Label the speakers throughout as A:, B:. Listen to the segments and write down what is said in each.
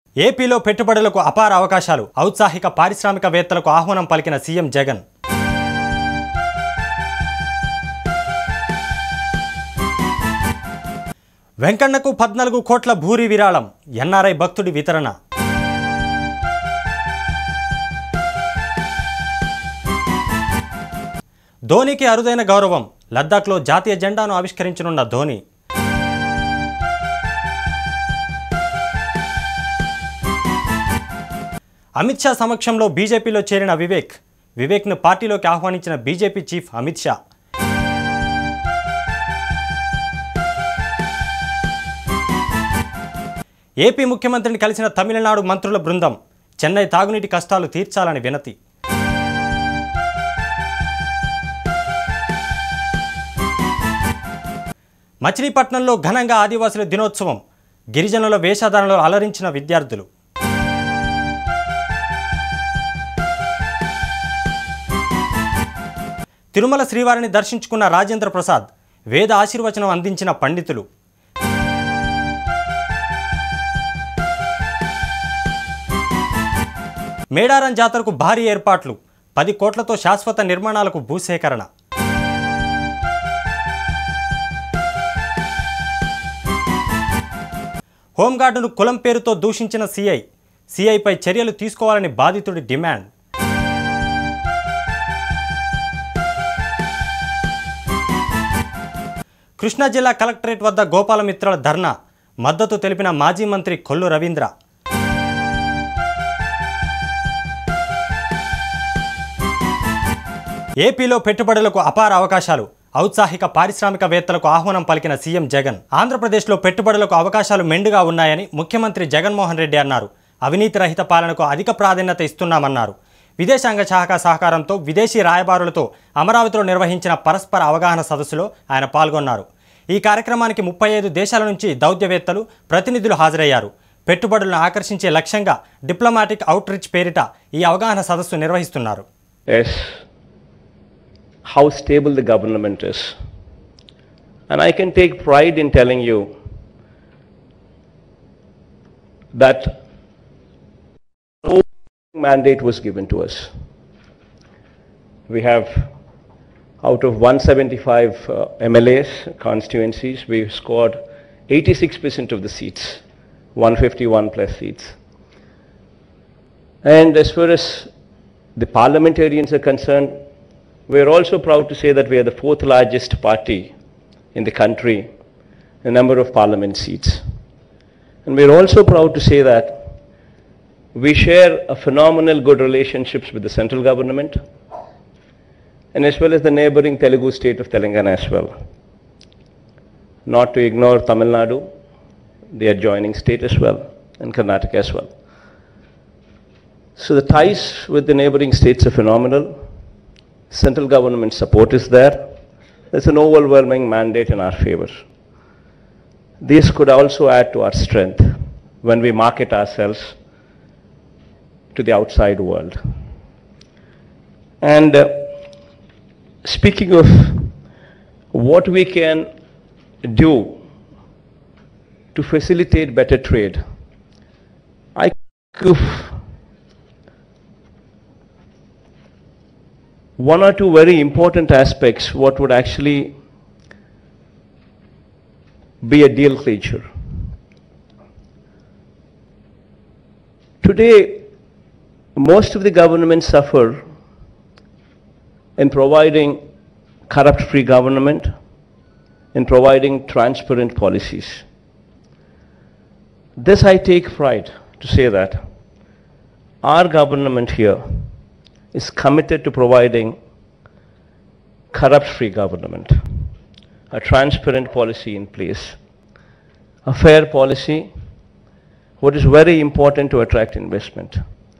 A: ఏపీలో పెట్టుబడులకు అపార అవకాశాలు ఔత్సాహిక పారిశ్రామికవేత్తలకు ఆహ్వానం పలికిన సీఎం జగన్ వెంకన్నకు పద్నాలుగు కోట్ల భూరి విరాళం ఎన్ఆర్ఐ భక్తుడి వితరణ ధోనికి అరుదైన గౌరవం లద్దాఖ్లో జాతీయ జెండాను ఆవిష్కరించనున్న ధోని అమిత్ షా సమక్షంలో బీజేపీలో చేరిన వివేక్ వివేక్ను పార్టీలోకి ఆహ్వానించిన BJP chief Amit Shah AP ముఖ్యమంత్రిని కలిసిన తమిళనాడు మంత్రుల బృందం చెన్నై తాగునీటి కష్టాలు తీర్చాలని వినతి మచిలీపట్నంలో ఘనంగా ఆదివాసుల దినోత్సవం గిరిజనుల వేషధారణలో అలరించిన విద్యార్థులు తిరుమల శ్రీవారిని దర్శించుకున్న రాజేంద్ర ప్రసాద్ వేద ఆశీర్వచనం అందించిన పండితులు మేడారం జాతరకు భారీ ఏర్పాట్లు పది కోట్లతో శాశ్వత నిర్మాణాలకు భూసేకరణ హోంగార్డును కులం పేరుతో దూషించిన సీఐ సీఐపై చర్యలు తీసుకోవాలని బాధితుడి డిమాండ్ కృష్ణా జిల్లా కలెక్టరేట్ వద్ద గోపాలమిత్రుల ధర్నా మద్దతు తెలిపిన మాజీ మంత్రి కొల్లు రవీంద్ర ఏపీలో పెట్టుబడులకు అపార అవకాశాలు ఔత్సాహిక పారిశ్రామికవేత్తలకు ఆహ్వానం పలికిన సీఎం జగన్ ఆంధ్రప్రదేశ్లో పెట్టుబడులకు అవకాశాలు మెండుగా ఉన్నాయని ముఖ్యమంత్రి జగన్మోహన్ రెడ్డి అన్నారు అవినీతి రహిత పాలనకు అధిక ప్రాధాన్యత ఇస్తున్నామన్నారు విదేశాంగ శాఖ సహకారంతో విదేశీ రాయబారులతో అమరావతిలో నిర్వహించిన పరస్పర అవగాహన సదస్సులో ఆయన పాల్గొన్నారు ఈ కార్యక్రమానికి ముప్పై ఐదు దేశాల నుంచి దౌత్యవేత్తలు ప్రతినిధులు హాజరయ్యారు పెట్టుబడులను ఆకర్షించే లక్ష్యంగా డిప్లొమాటిక్ అవుట్రీచ్ పేరిట ఈ అవగాహన సదస్సు నిర్వహిస్తున్నారు
B: is how stable the government is. And I can take pride in telling you that no mandate was given to us. We have, out of 175 uh, MLAs, constituencies, we scored 86% of the seats, 151 plus seats. And as far as the parliamentarians are concerned, we are also proud to say that we are the fourth largest party in the country in number of parliament seats. And we are also proud to say that we share a phenomenal good relationships with the central government and as well as the neighboring Telugu state of Telangana as well. Not to ignore Tamil Nadu, the adjoining state as well, and Karnataka as well. So the ties with the neighboring states are phenomenal. Central government support is there. There's an overwhelming mandate in our favor. This could also add to our strength when we market ourselves to the outside world. And uh, speaking of what we can do to facilitate better trade, I think of one or two very important aspects what would actually be a deal clincher. Today, most of the governments suffer in providing corrupt-free government, in providing transparent policies. This I take pride to say that our government here is committed to providing corrupt-free government, a transparent policy in place, a fair policy, what is very important to attract investment.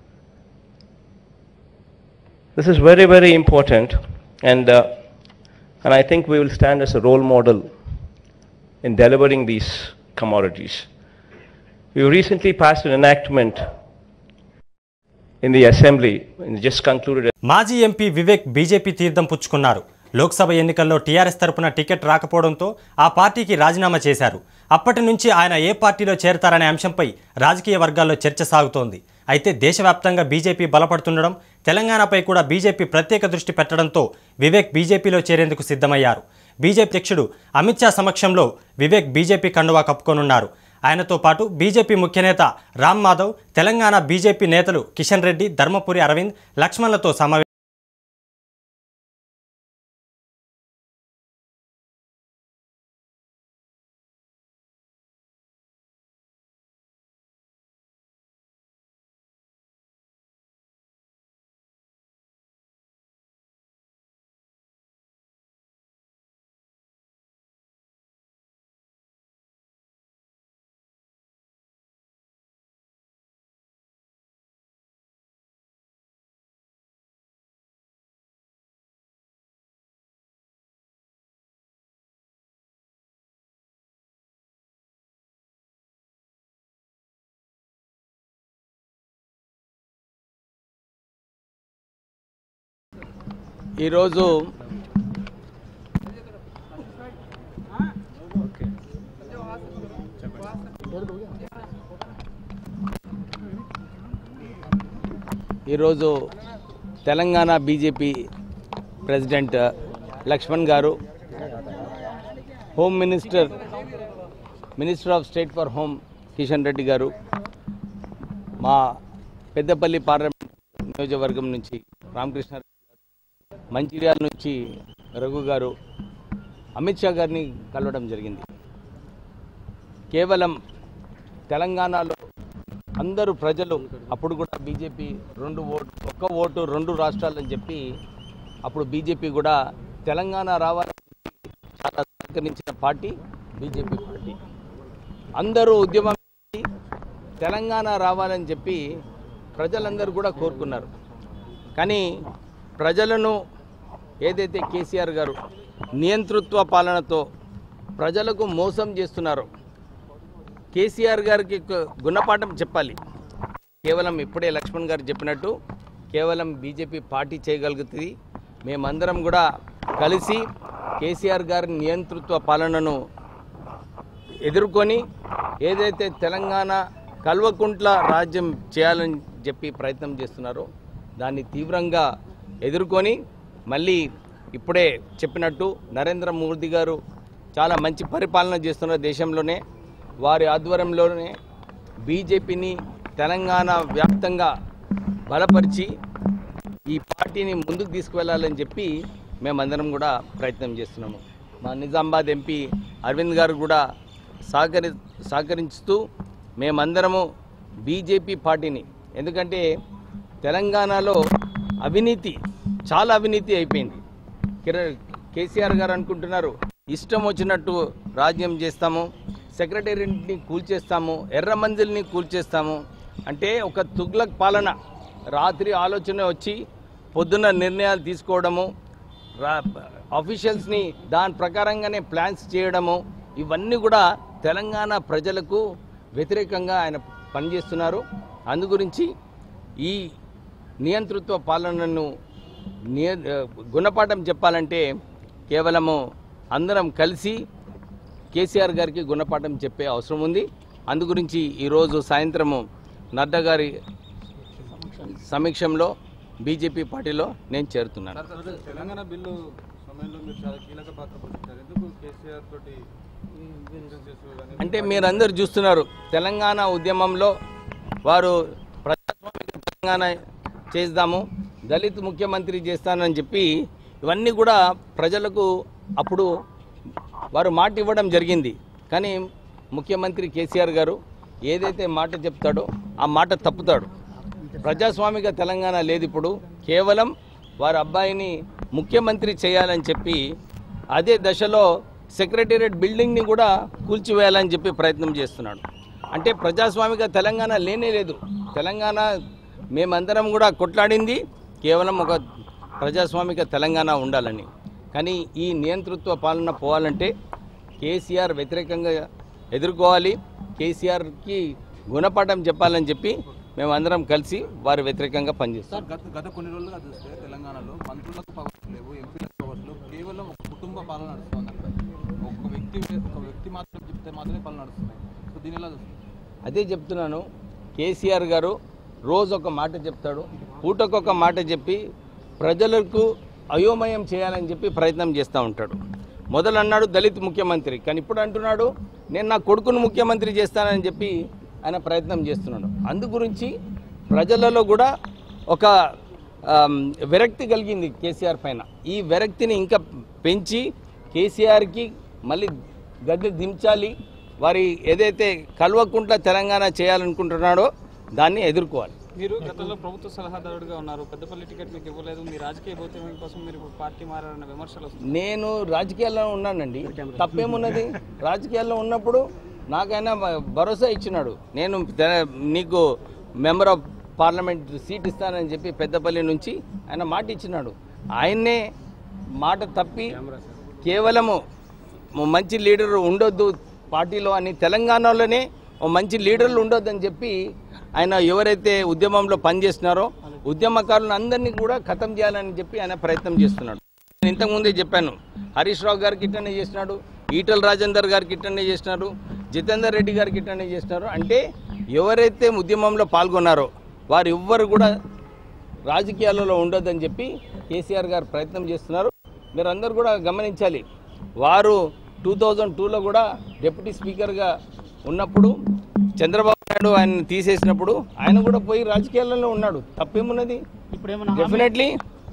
B: This is very, very important, and, uh, and I think we will stand as a role model in delivering these commodities. We recently passed an enactment in the assembly, and just concluded
A: మాజీ MP Vivek BJP తీర్థం పుచ్చుకున్నారు లోక్సభ ఎన్నికల్లో TRS తరపున ticket రాకపోవడంతో ఆ పార్టీకి రాజీనామా చేశారు అప్పటి నుంచి ఆయన ఏ పార్టీలో చేరతారనే అంశంపై రాజకీయ వర్గాల్లో చర్చ సాగుతోంది అయితే దేశవ్యాప్తంగా బీజేపీ బలపడుతుండడం తెలంగాణపై కూడా బీజేపీ ప్రత్యేక దృష్టి పెట్టడంతో వివేక్ బీజేపీలో చేరేందుకు సిద్ధమయ్యారు బీజేపీ అధ్యక్షుడు అమిత్ షా సమక్షంలో వివేక్ బీజేపీ కండువా కప్పుకోనున్నారు ఆయనతో పాటు బీజేపీ ముఖ్యనేత రామ్ మాధవ్ తెలంగాణ బీజేపీ నేతలు కిషన్ రెడ్డి ధర్మపురి అరవింద్ లక్ష్మణ్లతో సమావేశం
C: ఈరోజు ఈరోజు Telangana BJP president Laxman garu home minister minister of state for home Kishan Reddy garu మా పెద్దపల్లి పార్లమెంట్ నియోజకవర్గం నుంచి రామకృష్ణ మంచిర్యాల నుంచి రఘు గారు అమిత్ షా గారిని కలవడం జరిగింది కేవలం తెలంగాణలో అందరూ ప్రజలు అప్పుడు కూడా బీజేపీ రెండు ఓటు ఒక్క ఓటు రెండు రాష్ట్రాలని చెప్పి అప్పుడు బీజేపీ కూడా తెలంగాణ రావాలని చెప్పి చాలా సహకరించిన పార్టీ బీజేపీ పార్టీ అందరూ ఉద్యమం చేసి తెలంగాణ రావాలని చెప్పి ప్రజలందరూ కూడా కోరుకున్నారు కానీ ప్రజలను ఏదైతే కేసీఆర్ గారు నియంతృత్వ పాలనతో ప్రజలకు మోసం చేస్తున్నారో కేసీఆర్ గారికి ఒక గుణపాఠం చెప్పాలి కేవలం ఇప్పుడే లక్ష్మణ్ గారు చెప్పినట్టు కేవలం బీజేపీ పార్టీ చేయగలుగుతుంది మేమందరం కూడా కలిసి కేసీఆర్ గారి నియంతృత్వ పాలనను ఎదుర్కొని ఏదైతే తెలంగాణ కల్వకుంట్ల రాజ్యం చేయాలని చెప్పి ప్రయత్నం చేస్తున్నారో దాన్ని తీవ్రంగా ఎదుర్కొని మళ్ళీ ఇప్పుడే చెప్పినట్టు నరేంద్ర మోదీ గారు చాలా మంచి పరిపాలన చేస్తున్నారు దేశంలోనే వారి ఆధ్వర్యంలోనే బీజేపీని తెలంగాణ వ్యాప్తంగా బలపరిచి ఈ పార్టీని ముందుకు తీసుకువెళ్ళాలని చెప్పి మేమందరం కూడా ప్రయత్నం చేస్తున్నాము మా నిజామాబాద్ ఎంపీ అరవింద్ గారు కూడా సహకరి సహకరిస్తూ మేమందరము బీజేపీ పార్టీని ఎందుకంటే తెలంగాణలో అవినీతి చాలా అవినీతి అయిపోయింది కిర- కేసీఆర్ గారు అనుకుంటున్నారు ఇష్టం వచ్చినట్టు రాజ్యం చేస్తాము సెక్రటేరియట్ని కూల్చేస్తాము ఎర్ర మందిల్ని కూల్చేస్తాము అంటే ఒక తుగ్లక్ పాలన రాత్రి ఆలోచన వచ్చి పొద్దున్న నిర్ణయాలు తీసుకోవడము రా అఫీషియల్స్ని దాని ప్రకారంగానే ప్లాన్స్ చేయడము ఇవన్నీ కూడా తెలంగాణ ప్రజలకు వ్యతిరేకంగా ఆయన పనిచేస్తున్నారు అందు గురించి ఈ నియంతృత్వ పాలనను నియ గుణపాఠం చెప్పాలంటే కేవలము అందరం కలిసి కేసీఆర్ గారికి గుణపాఠం చెప్పే అవసరం ఉంది అందు గురించి ఈరోజు సాయంత్రము నడ్డా గారి సమీక్షంలో బీజేపీ పార్టీలో నేను చేరుతున్నాను
D: తెలంగాణ బిల్లు సమయంలో మీరు చాలా కీలక పాత్ర పోషించారు ఎందుకు కేసీఆర్ తోటి differences కానీ
C: అంటే మీరందరూ చూస్తున్నారు తెలంగాణ ఉద్యమంలో వారు ప్రజాస్వామిక తెలంగాణ చేద్దాము దళిత్ ముఖ్యమంత్రి చేస్తానని చెప్పి ఇవన్నీ కూడా ప్రజలకు అప్పుడు వారు మాట ఇవ్వడం జరిగింది కానీ ముఖ్యమంత్రి కేసీఆర్ గారు ఏదైతే మాట చెప్తాడో ఆ మాట తప్పుతాడు ప్రజాస్వామిక తెలంగాణ లేదు ఇప్పుడు కేవలం వారి అబ్బాయిని ముఖ్యమంత్రి చేయాలని చెప్పి అదే దశలో సెక్రటేరియట్ బిల్డింగ్ని కూడా కూల్చివేయాలని చెప్పి ప్రయత్నం చేస్తున్నాడు అంటే ప్రజాస్వామిక తెలంగాణ లేనే లేదు తెలంగాణ మేమందరం కూడా కొట్లాడింది కేవలం ఒక ప్రజాస్వామిక తెలంగాణ ఉండాలని కానీ ఈ నియంతృత్వ పాలన పోవాలంటే కేసీఆర్ వ్యతిరేకంగా ఎదుర్కోవాలి కేసీఆర్కి గుణపాఠం చెప్పాలని చెప్పి మేమందరం కలిసి వారి వ్యతిరేకంగా పనిచేస్తాం
D: గత గత కొన్ని రోజులుగా చూస్తే తెలంగాణలో మంత్రులకు పవర్స్ లేవు ఎంపీలకు పవర్స్ లేవు కేవలం ఒక కుటుంబ పాలన నడుస్తుంది అక్కడ ఒక వ్యక్తి ఒక వ్యక్తి మాత్రం చెప్తే మాత్రమే పాలన నడుస్తున్నాయి సో దీని ఎలా చూస్తుంది
C: అదే చెప్తున్నాను కేసీఆర్ గారు రోజు ఒక మాట చెప్తాడు పూటకొక మాట చెప్పి ప్రజలకు అయోమయం చేయాలని చెప్పి ప్రయత్నం చేస్తూ ఉంటాడు మొదలు అన్నాడు దళిత్ ముఖ్యమంత్రి కానీ ఇప్పుడు అంటున్నాడు నేను నా కొడుకును ముఖ్యమంత్రి చేస్తానని చెప్పి ఆయన ప్రయత్నం చేస్తున్నాడు అందు గురించి ప్రజలలో కూడా ఒక ఆమ్, విరక్తి కలిగింది కేసీఆర్ పైన ఈ విరక్తిని ఇంకా పెంచి కేసీఆర్కి మళ్ళీ గద్దె దించాలి వారి ఏదైతే కల్వకుంట్ల తెలంగాణ చేయాలనుకుంటున్నాడో దాన్ని ఎదుర్కోవాలి
E: మీరు గతంలో ప్రభుత్వ సలహాదారుడిగా ఉన్నారు పెద్దపల్లి టికెట్ మీకు ఇవ్వలేదు మీ రాజకీయ భౌత్యం కోసం మీరు ఇప్పుడు పార్టీ మారారన్న విమర్శలు వస్తున్నాయి
C: నేను రాజకీయాల్లో ఉన్నానండి తప్పేమున్నది రాజకీయాల్లో ఉన్నప్పుడు నాకైనా భ- భరోసా ఇచ్చినాడు నేను తె- నీకు మెంబర్ ఆఫ్ పార్లమెంట్ సీట్ ఇస్తానని చెప్పి పెద్దపల్లి నుంచి ఆయన మాట ఇచ్చినాడు ఆయన్నే మాట తప్పి కేవలము ఓ మంచి లీడర్ ఉండొద్దు పార్టీలో అని తెలంగాణలోనే ఓ మంచి లీడర్లు ఉండొద్దని చెప్పి ఆయన ఎవరైతే ఉద్యమంలో పనిచేస్తున్నారో ఉద్యమకారులను అందరినీ కూడా ఖతం చేయాలని చెప్పి ఆయన ప్రయత్నం చేస్తున్నాడు నేను ఇంతకుముందే చెప్పాను హరీష్ రావు గారికి ఇట్టనే చేసినాడు ఈటల రాజేందర్ గారికి ఇట్టనే చేసినారు జితేందర్ రెడ్డి గారికి ఇట్టనే చేసినారు అంటే ఎవరైతే ఉద్యమంలో పాల్గొన్నారో వారు ఎవ్వరు కూడా రాజకీయాలలో ఉండొద్దని చెప్పి కేసీఆర్ గారు ప్రయత్నం చేస్తున్నారు మీరందరూ కూడా గమనించాలి వారు టూ థౌజండ్ టూలో కూడా డిప్యూటీ స్పీకర్గా ఉన్నప్పుడు చంద్రబాబు నాయుడు ఆయన తీసేసినప్పుడు ఆయన కూడా పోయి రాజకీయాలలో ఉన్నాడు తప్పేమున్నది
E: ఇప్పుడు ఏమైనా
C: డెఫినెట్లీ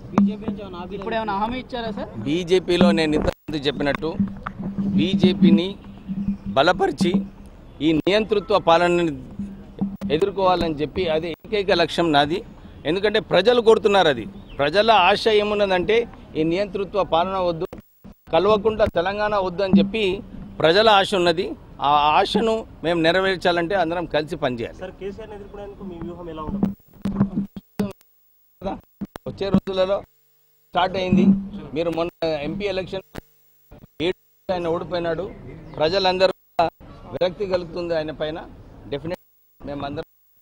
E: ఇప్పుడు ఏమైనా హామీ ఇచ్చారా సార్
C: బీజేపీలో నేను ఇంతకుముందు చెప్పినట్టు బీజేపీని బలపరిచి ఈ నియంతృత్వ పాలనని ఎదుర్కోవాలని చెప్పి అది ఏకైక లక్ష్యం నాది ఎందుకంటే ప్రజలు కోరుతున్నారు అది ప్రజల ఆశ ఏమున్నదంటే ఈ నియంతృత్వ పాలన వద్దు కలవకుండా తెలంగాణ వద్దు అని చెప్పి ప్రజల ఆశ ఉన్నది ఆ ఆశను మేము నెరవేర్చాలంటే అందరం కలిసి పనిచేయాలి
F: సార్ కేసీఆర్ ఎదుర్కొనేందుకు మీ వ్యూహం ఎలా ఉండదు
C: కదా వచ్చే రోజులలో స్టార్ట్ అయింది మీరు మొన్న ఎంపీ ఎలక్షన్ ఏడు ఆయన ఓడిపోయినాడు ప్రజలందరూ కూడా విరక్తి కలుగుతుంది ఆయన పైన డెఫినెట్ మేమందరం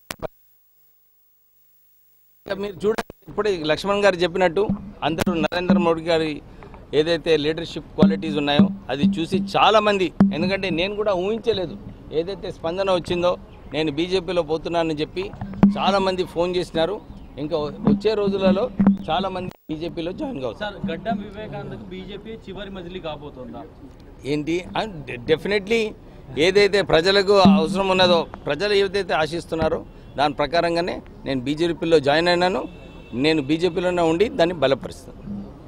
C: ఇంకా మీరు చూడండి ఇప్పుడే లక్ష్మణ్ గారు చెప్పినట్టు అందరూ నరేంద్ర మోడీ గారి ఏదైతే లీడర్షిప్ క్వాలిటీస్ ఉన్నాయో అది చూసి చాలామంది ఎందుకంటే నేను కూడా ఊహించలేదు ఏదైతే స్పందన వచ్చిందో నేను బీజేపీలో పోతున్నానని చెప్పి చాలామంది ఫోన్ చేసినారు ఇంకా వచ్చే రోజులలో చాలామంది బీజేపీలో జాయిన్ కావచ్చు
E: సార్ గడ్డం వివేకానందకు బీజేపీ చివరి మజిలీ కాబోతుందా
C: ఏంటి డెఫినెట్లీ ఏదైతే ప్రజలకు అవసరం ఉన్నదో ప్రజలు ఏదైతే ఆశిస్తున్నారో దాని ప్రకారంగానే నేను బీజేపీలో జాయిన్ అయినాను నేను బీజేపీలోనే ఉండి దాన్ని బలపరుస్తాను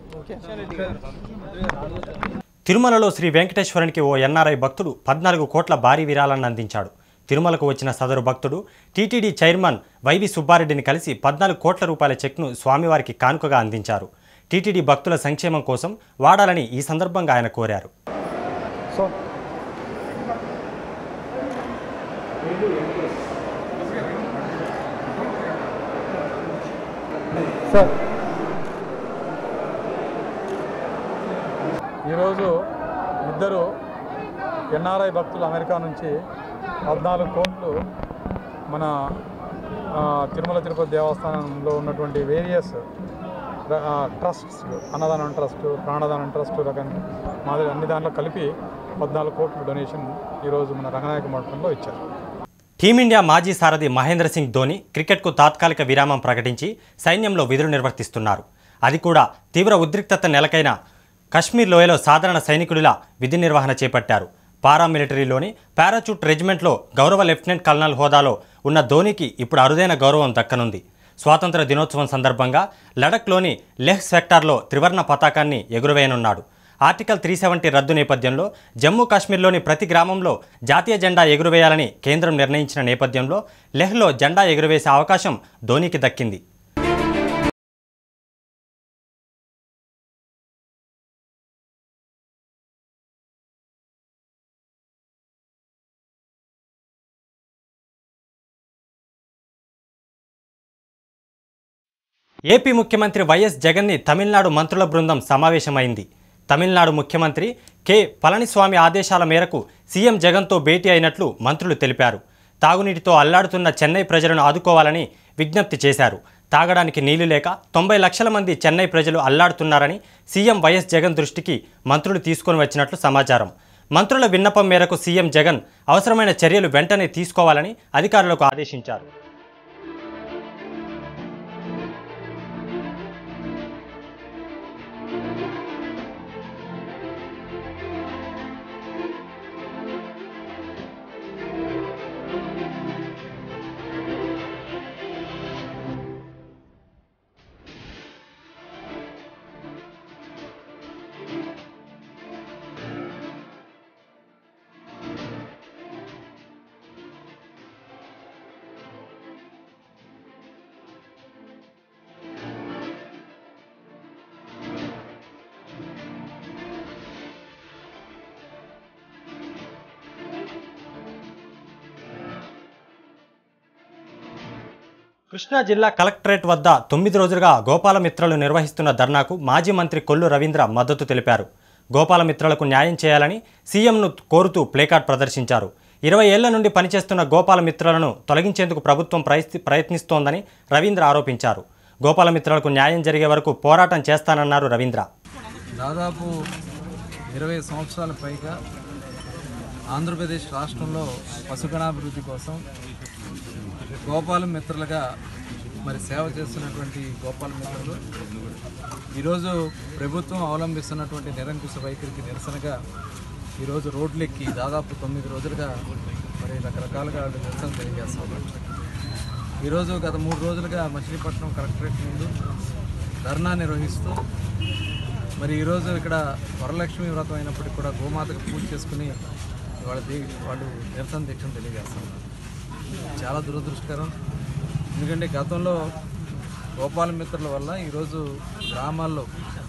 A: తిరుమలలో శ్రీ వెంకటేశ్వరునికి ఓ ఎన్ఆర్ఐ భక్తుడు పద్నాలుగు కోట్ల భారీ విరాళాన్ని అందించాడు తిరుమలకు వచ్చిన సదరు భక్తుడు టీటీడీ చైర్మన్ వైవి సుబ్బారెడ్డిని కలిసి పద్నాలుగు కోట్ల రూపాయల చెక్ను స్వామివారికి కానుకగా అందించారు టీటీడీ భక్తుల సంక్షేమం కోసం వాడాలని ఈ సందర్భంగా ఆయన కోరారు
G: ఈరోజు ఇద్దరు ఎన్ఆర్ఐ భక్తులు అమెరికా నుంచి పద్నాలుగు కోట్లు మన ఆ, తిరుమల తిరుపతి దేవస్థానంలో ఉన్నటువంటి various trusts Annadanam trust Pranadanam trust రకం మాదిరి అన్ని దాంట్లో కలిపి పద్నాలుగు కోట్లు డొనేషన్ ఈరోజు మన రంగనాయక మఠంలో ఇచ్చారు
A: టీమిండియా మాజీ సారథి మహేంద్ర సింగ్ ధోని క్రికెట్కు తాత్కాలిక విరామం ప్రకటించి సైన్యంలో విధులు నిర్వర్తిస్తున్నారు అది కూడా తీవ్ర ఉద్రిక్తత నెలకైన కశ్మీర్ లోయలో సాధారణ సైనికుడిలా విధి నిర్వహణ చేపట్టారు పారామిలిటరీలోని పారాచూట్ రెజిమెంట్లో గౌరవ లెఫ్టినెంట్ కల్నల్ హోదాలో ఉన్న ధోనికి ఇప్పుడు అరుదైన గౌరవం దక్కనుంది స్వాతంత్ర దినోత్సవం సందర్భంగా లడఖ్లోని లెహ్ సెక్టార్లో త్రివర్ణ పతాకాన్ని ఎగురవేయనున్నాడు ఆర్టికల్ త్రీ సెవెంటీ రద్దు నేపథ్యంలో జమ్మూ కాశ్మీర్లోని ప్రతి గ్రామంలో జాతీయ జెండా ఎగురవేయాలని కేంద్రం నిర్ణయించిన నేపథ్యంలో లెహ్లో జెండా ఎగురవేసే అవకాశం ధోనికి దక్కింది ఏపీ ముఖ్యమంత్రి వైఎస్ జగన్ని తమిళనాడు మంత్రుల బృందం సమావేశమైంది తమిళనాడు ముఖ్యమంత్రి కె పళనిస్వామి ఆదేశాల మేరకు సీఎం జగన్తో భేటీ అయినట్లు మంత్రులు తెలిపారు తాగునీటితో అల్లాడుతున్న చెన్నై ప్రజలను ఆదుకోవాలని విజ్ఞప్తి చేశారు తాగడానికి నీళ్లు లేక తొంభై లక్షల మంది చెన్నై ప్రజలు అల్లాడుతున్నారని సీఎం వైఎస్ జగన్ దృష్టికి మంత్రులు తీసుకొని వచ్చినట్లు సమాచారం మంత్రుల విన్నపం మేరకు సీఎం జగన్ అవసరమైన చర్యలు వెంటనే తీసుకోవాలని అధికారులకు ఆదేశించారు కృష్ణా జిల్లా కలెక్టరేట్ వద్ద తొమ్మిది రోజులుగా గోపాలమిత్రలు నిర్వహిస్తున్న ధర్నాకు మాజీ మంత్రి కొల్లు రవీంద్ర మద్దతు తెలిపారు గోపాలమిత్రలకు న్యాయం చేయాలని సీఎంను కోరుతూ ప్లేకార్డ్ ప్రదర్శించారు ఇరవై ఏళ్ల నుండి పనిచేస్తున్న గోపాలమిత్రలను తొలగించేందుకు ప్రభుత్వం ప్రయత్ని ప్రయత్నిస్తోందని రవీంద్ర ఆరోపించారు గోపాలమిత్రలకు న్యాయం జరిగే వరకు పోరాటం చేస్తానన్నారు రవీంద్ర
D: దాదాపు ఇరవై సంవత్సరాల పైగా ఆంధ్రప్రదేశ్ రాష్ట్రంలో పశుగణాభివృద్ధి కోసం గోపాల మిత్రులుగా మరి సేవ చేస్తున్నటువంటి గోపాల మిత్రులు ఈరోజు ప్రభుత్వం అవలంబిస్తున్నటువంటి నిరంకుశ వైఖరికి నిరసనగా ఈరోజు రోడ్లెక్కి దాదాపు తొమ్మిది రోజులుగా మరి రకరకాలుగా వాళ్ళు నిరసన తెలియజేస్తా ఉన్నారు ఈరోజు గత మూడు రోజులుగా మచిలీపట్నం కలెక్టరేట్ ముందు ధర్నా నిర్వహిస్తూ మరి ఈరోజు ఇక్కడ వరలక్ష్మి వ్రతం అయినప్పటికీ కూడా గోమాతకు పూజ చేసుకుని వాళ్ళ దీ వాళ్ళు నిరసన దీక్షను తెలియజేస్తా ఉన్నారు చాలా దురదృష్టకరం ఎందుకంటే గతంలో గోపాల మిత్రుల వల్ల ఈరోజు గ్రామాల్లో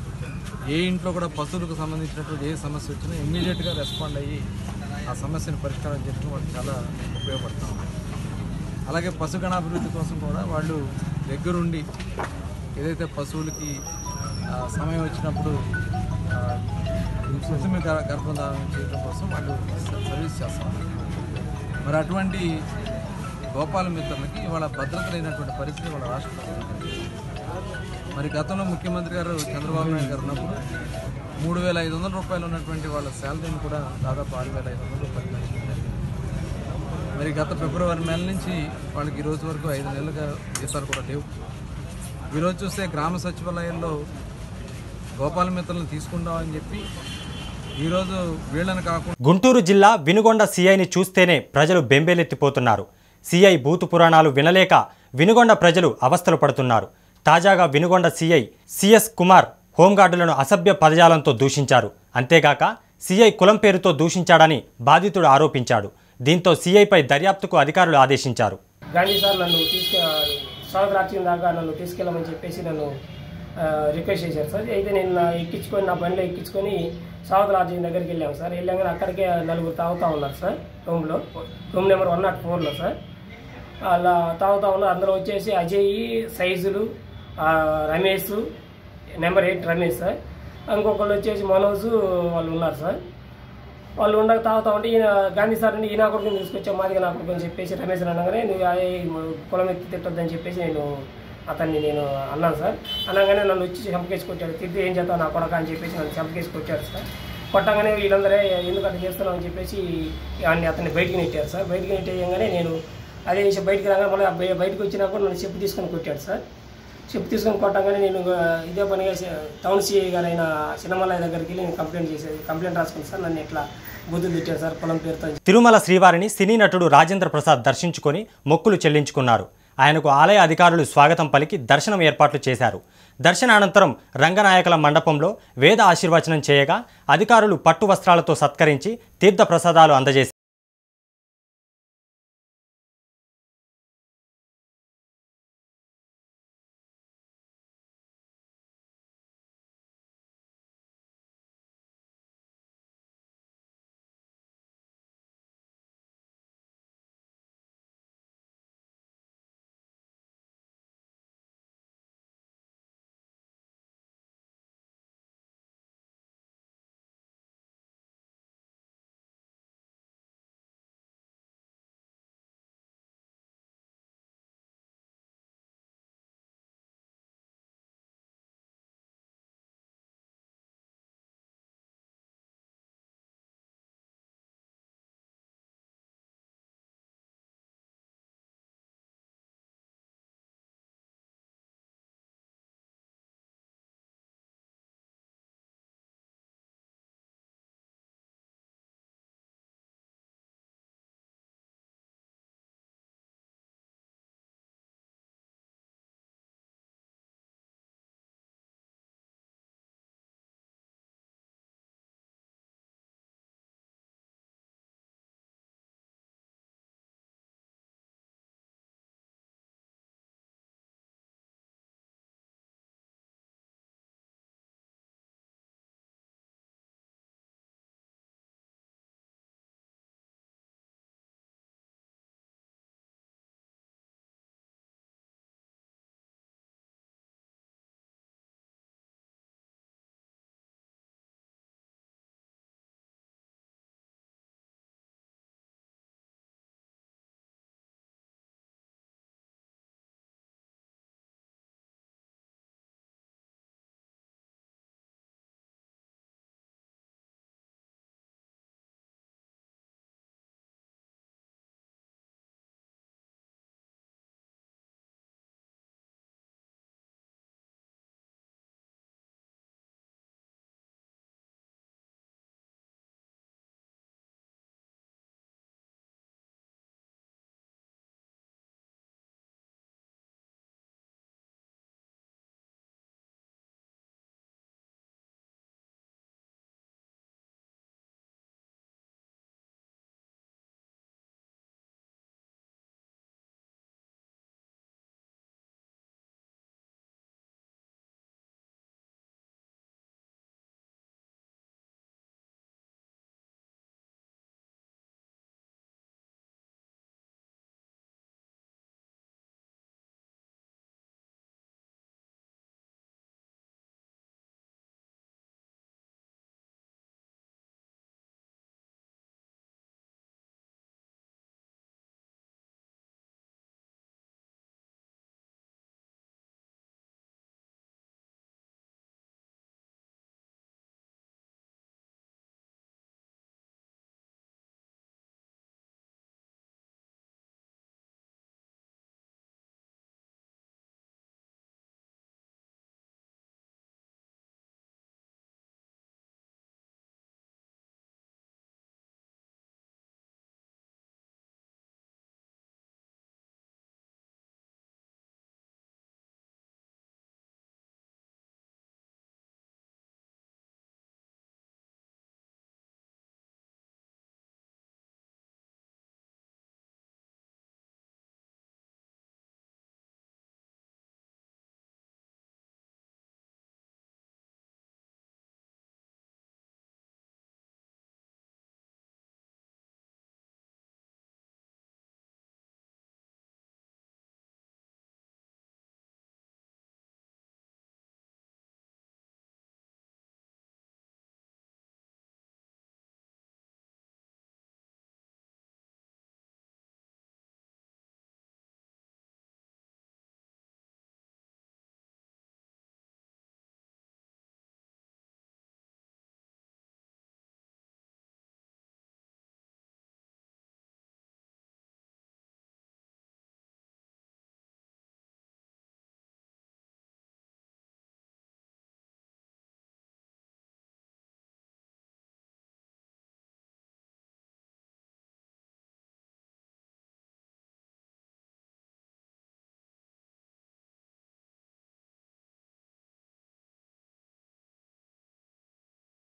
D: ఏ ఇంట్లో కూడా పశువులకు సంబంధించినటువంటి ఏ సమస్య వచ్చినా ఇమ్మీడియట్గా రెస్పాండ్ అయ్యి ఆ సమస్యను పరిష్కారం చేయడం వాళ్ళకి చాలా ఉపయోగపడతా ఉంది అలాగే పశుగణాభివృద్ధి కోసం కూడా వాళ్ళు దగ్గరుండి ఏదైతే పశువులకి ఆ, సమయం వచ్చినప్పుడు ఆ, కృత్రిమ గర్- గర్భధారణ చేయడం కోసం వాళ్ళు స- సర్వీస్ చేస్తారు మరి అటువంటి గోపాల మిత్రులకి ఇవాళ భద్రత లేనటువంటి పరిస్థితి వాళ్ళ రాష్ట్రంలో ఉంది. మరి గతంలో ముఖ్యమంత్రి గారు చంద్రబాబు నాయుడు గారు ఉన్నప్పుడు మూడు వేల ఐదు వందల రూపాయలు ఉన్నటువంటి వాళ్ళ శాలరీని కూడా దాదాపు ఆరు వేల ఐదు వందల రూపాయలు పెంచడం జరిగింది. మరి గత ఫిబ్రవరి నెల నుంచి వాళ్ళకి ఈ రోజు వరకు ఐదు నెలలుగా జీతాలు కూడా లేవు ఈరోజు చూస్తే గ్రామ సచివాలయాల్లో గోపాల మిత్రులను తీసుకుందామని చెప్పి ఈరోజు వీళ్ళని కాకుండా
A: గుంటూరు జిల్లా వినుగొండ సీఐని చూస్తేనే ప్రజలు బెంబేలెత్తిపోతున్నారు సీఐ బూతు పురాణాలు వినలేక వినుగొండ ప్రజలు అవస్థలు పడుతున్నారు తాజాగా వినుగొండ సీఐ సిఎస్ కుమార్ హోంగార్డులను అసభ్య పదజాలంతో దూషించారు అంతేగాక సీఐ కులం పేరుతో దూషించాడని బాధితుడు ఆరోపించాడు దీంతో సీఐపై దర్యాప్తుకు అధికారులు ఆదేశించారు
F: గాంధీ సార్ నన్ను తీసుకు సౌత్ రాజ్యం దాకా నన్ను తీసుకెళ్ళమని చెప్పేసి నన్ను ఆ, రిక్వెస్ట్ చేశారు సార్ అయితే నేను నా ఎక్కించుకొని నా బండిలో ఎక్కించుకొని సౌత్ రాజ్యం దగ్గరికి వెళ్ళాము సార్ వెళ్ళాగానే అక్కడికే నలుగురు తాగుతూ ఉన్నారు సార్ రూమ్లో రూమ్ నెంబర్ వన్ నాట్ ఫోర్లో సార్ అలా తాగుతూ ఉన్నారు అందరూ వచ్చేసి అజయ్ సైజులు ఆ, Ramesh number eight Ramesh sir ఇంకొకళ్ళు వచ్చేసి మనోజ్ వాళ్ళు ఉన్నారు సార్ వాళ్ళు ఉండక తాగుతా ఉంటే ఈయన గాంధీ సార్ నుండి ఈయన కొడుకుని తీసుకొచ్చా మాదిగా నా కొడుకు అని చెప్పేసి రమేష్ అని అనగానే నువ్వు ఆ ఏ కులం ఎత్తి తిట్టొద్దని చెప్పేసి నేను అతన్ని నేను అన్నాను సార్ అనగానే నన్ను వచ్చి చంపకేసి కొట్టాడు తిరిగి ఏం చేస్తావు నా కొడక అని చెప్పేసి నన్ను చంపకేసి కొట్టాడు సార్ కొట్టగానే వీళ్ళందరే ఎందుకు అట్లా చేస్తున్నావు అని చెప్పేసి అన్ని అతన్ని బయటికి నెట్టారు సార్ బయటికి నెట్టేయగానే నేను అదే విషయం బయటికి రాగానే మళ్ళీ బయ- బయటకు వచ్చినా కూడా నన్ను చెప్పు తీసుకొని కొట్టాడు సార్ చెప్పు తీసుకొని కొట్టగానే నేను ఆ, ఇదే పనిగా స- టౌన్ సిఐ గారైన సినిమాలయ దగ్గరికి వెళ్ళి నేను కంప్లైంట్ చేసేది కంప్లైంట్ రాసుకుని సార్ నన్ను ఇట్లా బుద్ధులు తిట్టారు సార్ పొలం పేరుతో అని
A: తిరుమల శ్రీవారిని సినీ నటుడు రాజేంద్ర ప్రసాద్ దర్శించుకొని మొక్కులు చెల్లించుకున్నారు ఆయనకు ఆలయ అధికారులు స్వాగతం పలికి దర్శనం ఏర్పాట్లు చేశారు దర్శనానంతరం రంగనాయకుల మండపంలో వేద ఆశీర్వచనం చేయగా అధికారులు పట్టు వస్త్రాలతో సత్కరించి తీర్థ ప్రసాదాలు అందజేశారు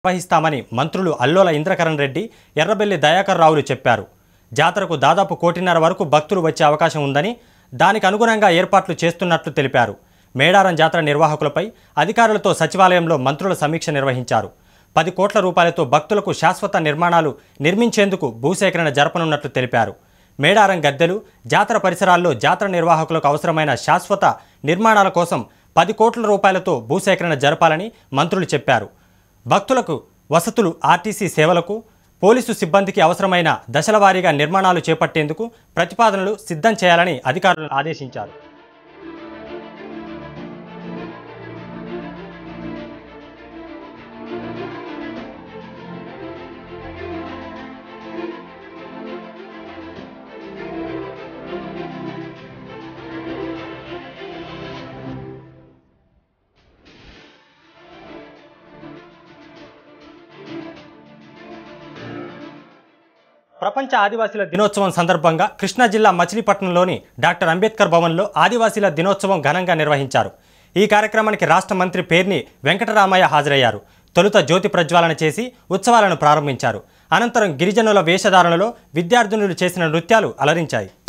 A: నిర్వహిస్తామని మంత్రులు అల్లోల ఇంద్రకరణ్ రెడ్డి ఎర్రబెల్లి దయాకర్ రావులు చెప్పారు జాతరకు దాదాపు కోటిన్నర వరకు భక్తులు వచ్చే అవకాశం ఉందని దానికి అనుగుణంగా ఏర్పాట్లు చేస్తున్నట్లు తెలిపారు మేడారం జాతర నిర్వాహకులపై అధికారులతో సచివాలయంలో మంత్రుల సమీక్ష నిర్వహించారు పది కోట్ల రూపాయలతో భక్తులకు శాశ్వత నిర్మాణాలు నిర్మించేందుకు భూసేకరణ జరపనున్నట్లు తెలిపారు మేడారం గద్దెలు జాతర పరిసరాల్లో జాతర నిర్వాహకులకు అవసరమైన శాశ్వత నిర్మాణాల కోసం పది కోట్ల రూపాయలతో భూసేకరణ జరపాలని మంత్రులు చెప్పారు భక్తులకు వసతులు ఆర్టీసీ సేవలకు పోలీసు సిబ్బందికి అవసరమైన దశలవారీగా నిర్మాణాలు చేపట్టేందుకు ప్రతిపాదనలు సిద్ధం చేయాలని అధికారులను ఆదేశించారు ప్రపంచ ఆదివాసీల దినోత్సవం సందర్భంగా కృష్ణా జిల్లా మచిలీపట్నంలోని డాక్టర్ అంబేద్కర్ భవన్లో ఆదివాసీల దినోత్సవం ఘనంగా నిర్వహించారు ఈ కార్యక్రమానికి రాష్ట్ర మంత్రి పేర్ని వెంకటరామయ్య హాజరయ్యారు తొలుత జ్యోతి ప్రజ్వాలన చేసి ఉత్సవాలను ప్రారంభించారు అనంతరం గిరిజనుల వేషధారణలో విద్యార్థినులు చేసిన నృత్యాలు అలరించాయి